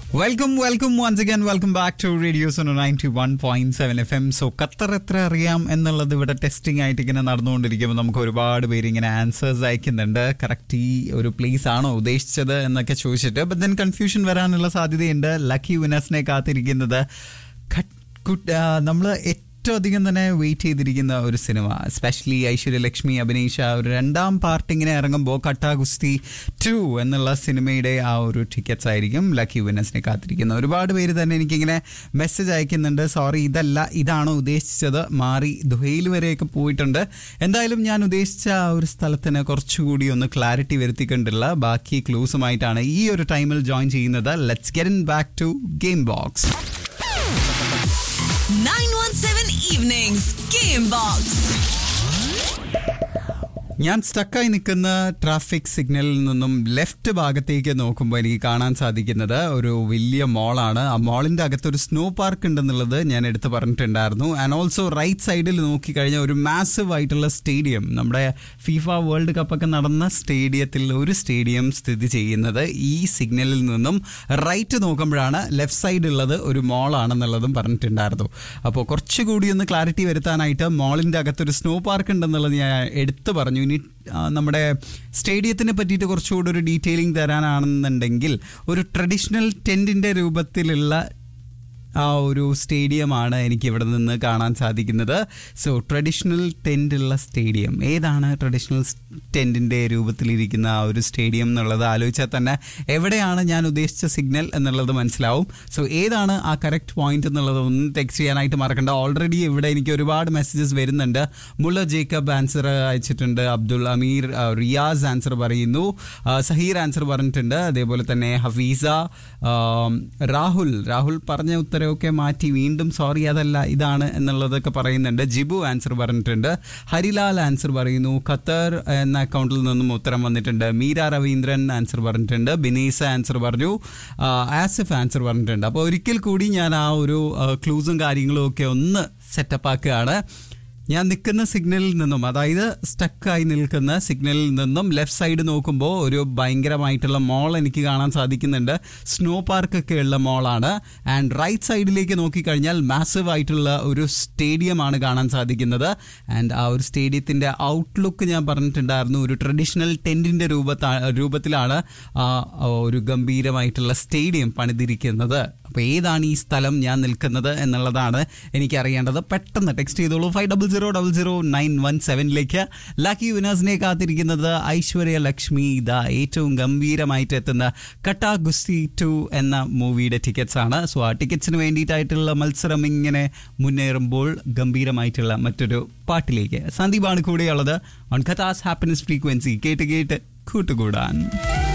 Welcome welcome once again welcome back to radio Suno ninety one point seven F M so Qatar എത്ര അറിയാം എന്നുള്ളത് ഇവിടെ testing ആയിട്ട് ഇങ്ങനെ നടന്നുകൊണ്ടിരിക്കുമ്പോൾ നമുക്ക് ഒരുപാട് പേര് ഇങ്ങനെ ആൻസേഴ്സ് അയക്കുന്നുണ്ട് കറക്റ്റ് ഈ ഒരു പ്ലേസ് ആണോ ഉദ്ദേശിച്ചത് എന്നൊക്കെ ചോദിച്ചിട്ട് ബട്ട് ദെൻ കൺഫ്യൂഷൻ വരാനുള്ള സാധ്യതയുണ്ട് ലക്കി വിനേഴ്സിനെ കാത്തിരിക്കുന്നത് നമ്മൾ ഏറ്റവും അധികം തന്നെ വെയിറ്റ് ചെയ്തിരിക്കുന്ന ഒരു സിനിമ എസ്പെഷ്യലി ഐശ്വര്യലക്ഷ്മി അഭിനയിച്ച ആ ഒരു രണ്ടാം പാർട്ട് ഇങ്ങനെ ഇറങ്ങുമ്പോൾ കട്ടാ ഗുസ്തി ടു എന്നുള്ള സിനിമയുടെ ആ ഒരു ടിക്കറ്റ്സ് ആയിരിക്കും ലക്കി വിന്നേഴ്സിനെ കാത്തിരിക്കുന്ന ഒരുപാട് പേര് തന്നെ എനിക്കിങ്ങനെ മെസ്സേജ് അയക്കുന്നുണ്ട് സോറി ഇതല്ല ഇതാണോ ഉദ്ദേശിച്ചത് മാറി ദുഹയിൽ വരെയൊക്കെ പോയിട്ടുണ്ട് എന്തായാലും ഞാൻ ഉദ്ദേശിച്ച ആ ഒരു സ്ഥലത്തിന് കുറച്ചുകൂടി ഒന്ന് ക്ലാരിറ്റി വരുത്തിക്കൊണ്ടുള്ള ബാക്കി ക്ലൂസുമായിട്ടാണ് ഈ ഒരു ടൈമിൽ ജോയിൻ ചെയ്യുന്നത് let's get in back to game box 917 Evenings Game Box. ഞാൻ സ്റ്റക്കായി നിൽക്കുന്ന ട്രാഫിക് സിഗ്നലിൽ നിന്നും ലെഫ്റ്റ് ഭാഗത്തേക്ക് നോക്കുമ്പോൾ എനിക്ക് കാണാൻ സാധിക്കുന്നത് ഒരു വലിയ മോളാണ് ആ മോളിന്റെ അകത്തൊരു സ്നോ പാർക്ക് ഉണ്ടെന്നുള്ളത് ഞാൻ എടുത്ത് പറഞ്ഞിട്ടുണ്ടായിരുന്നു ആൻഡ് ഓൾസോ റൈറ്റ് സൈഡിൽ നോക്കിക്കഴിഞ്ഞാൽ ഒരു മാസീവ് ആയിട്ടുള്ള സ്റ്റേഡിയം നമ്മുടെ ഫിഫ വേൾഡ് കപ്പ് ഒക്കെ നടന്ന സ്റ്റേഡിയത്തിൽ ഒരു സ്റ്റേഡിയം സ്ഥിതി ചെയ്യുന്നത് ഈ സിഗ്നലിൽ നിന്നും റൈറ്റ് നോക്കുമ്പോഴാണ് ലെഫ്റ്റ് സൈഡ് ഉള്ളത് ഒരു മോളാണെന്നുള്ളതും പറഞ്ഞിട്ടുണ്ടായിരുന്നു അപ്പോൾ കുറച്ചുകൂടി ഒന്ന് ക്ലാരിറ്റി വരുത്താനായിട്ട് മോളിന്റെ അകത്തൊരു സ്നോ പാർക്ക് ഉണ്ടെന്നുള്ളത് ഞാൻ എടുത്തു പറഞ്ഞു ഇനി ആ, നമ്മുടെ സ്റ്റേഡിയത്തിനെ പറ്റിയിട്ട് കുറച്ചുകൂടി ഒരു ഡീറ്റെയിലിംഗ് തരാനാണെന്നുണ്ടെങ്കിൽ ഒരു ട്രഡീഷണൽ ടെൻറ്റിൻ്റെ രൂപത്തിലുള്ള ആ ഒരു സ്റ്റേഡിയമാണ് എനിക്ക് ഇവിടെ നിന്ന് കാണാൻ സാധിക്കുന്നത് സോ ട്രഡീഷണൽ ടെൻ്റുള്ള സ്റ്റേഡിയം ഏതാണ് ട്രഡീഷണൽ ടെൻറ്റിൻ്റെ രൂപത്തിലിരിക്കുന്ന ആ ഒരു സ്റ്റേഡിയം എന്നുള്ളത് ആലോചിച്ചാൽ തന്നെ എവിടെയാണ് ഞാൻ ഉദ്ദേശിച്ച സിഗ്നൽ എന്നുള്ളത് മനസ്സിലാവും സോ ഏതാണ് ആ കറക്റ്റ് പോയിന്റ് എന്നുള്ളത് ഒന്ന് ടെക്സ്റ്റ് ചെയ്യാനായിട്ട് മറക്കണ്ട ഓൾറെഡി ഇവിടെ എനിക്ക് ഒരുപാട് മെസ്സേജസ് വരുന്നുണ്ട് മുള്ള ജേക്കബ് ആൻസർ അയച്ചിട്ടുണ്ട് അബ്ദുൾ അമീർ ആ, റിയാസ് ആൻസർ പറയുന്നു ആ, സഹീർ ആൻസർ പറഞ്ഞിട്ടുണ്ട് അതേപോലെ തന്നെ ഹഫീസ ആ, രാഹുൽ രാഹുൽ പറഞ്ഞ ഉത്തരവൊക്കെ മാറ്റി വീണ്ടും സോറി അതല്ല ഇതാണ് എന്നുള്ളതൊക്കെ പറയുന്നുണ്ട് ജിബു ആൻസർ പറഞ്ഞിട്ടുണ്ട് ഹരിലാൽ ആൻസർ പറയുന്നു ഖത്തർ എന്ന അക്കൗണ്ടിൽ നിന്നും ഉത്തരം വന്നിട്ടുണ്ട് മീര രവീന്ദ്രൻ ആൻസർ പറഞ്ഞിട്ടുണ്ട് ബിനീസ ആൻസർ പറഞ്ഞു ആ, ആസിഫ് ആൻസർ പറഞ്ഞിട്ടുണ്ട് അപ്പോൾ ഒരിക്കൽ കൂടി ഞാൻ ആ ഒരു ക്ലൂസും കാര്യങ്ങളും ഒക്കെ ഒന്ന് സെറ്റപ്പ് ആക്കുകയാണ് ഞാൻ നിൽക്കുന്ന സിഗ്നലിൽ നിന്നും അതായത് സ്റ്റക്കായി നിൽക്കുന്ന സിഗ്നലിൽ നിന്നും ലെഫ്റ്റ് സൈഡ് നോക്കുമ്പോൾ ഒരു ഭയങ്കരമായിട്ടുള്ള മോൾ എനിക്ക് കാണാൻ സാധിക്കുന്നുണ്ട് സ്നോ പാർക്ക് ഒക്കെ ഉള്ള മോളാണ് ആൻഡ് റൈറ്റ് സൈഡിലേക്ക് നോക്കിക്കഴിഞ്ഞാൽ മാസീവ് ആയിട്ടുള്ള ഒരു സ്റ്റേഡിയമാണ് കാണാൻ സാധിക്കുന്നത് ആൻഡ് ആ ഒരു സ്റ്റേഡിയത്തിൻ്റെ ഔട്ട്ലുക്ക് ഞാൻ പറഞ്ഞിട്ടുണ്ടായിരുന്നു ഒരു ട്രഡീഷണൽ ടെൻറ്റിൻ്റെ രൂപത്താ രൂപത്തിലാണ് ആ ഒരു ഗംഭീരമായിട്ടുള്ള സ്റ്റേഡിയം പണിതിരിക്കുന്നത് അപ്പോൾ ഏതാണ് ഈ സ്ഥലം ഞാൻ നിൽക്കുന്നത് എന്നുള്ളതാണ് എനിക്ക് അറിയേണ്ടത് പെട്ടെന്ന് ടെക്സ്റ്റ് ചെയ്തോളൂ five double zero double zero nine one സെവനിലേക്ക് ലക്കി വിനേഴ്സിനെ കാത്തിരിക്കുന്നത് ഐശ്വര്യ ലക്ഷ്മി ഇതാ ഏറ്റവും ഗംഭീരമായിട്ട് എത്തുന്ന കട്ടാ ഗുസ്തി ടു എന്ന മൂവിയുടെ ടിക്കറ്റ്സ് ആണ് സോ ആ ടിക്കറ്റ്സിന് വേണ്ടിയിട്ടായിട്ടുള്ള മത്സരം ഇങ്ങനെ മുന്നേറുമ്പോൾ ഗംഭീരമായിട്ടുള്ള മറ്റൊരു പാട്ടിലേക്ക് സന്ദീപാണ് കൂടെയുള്ളത് ഓൺ കഥാസ് ഹാപ്പിനെസ് ഫ്രീക്വൻസി കേട്ട് കേട്ട് കൂട്ടുകൂടാൻ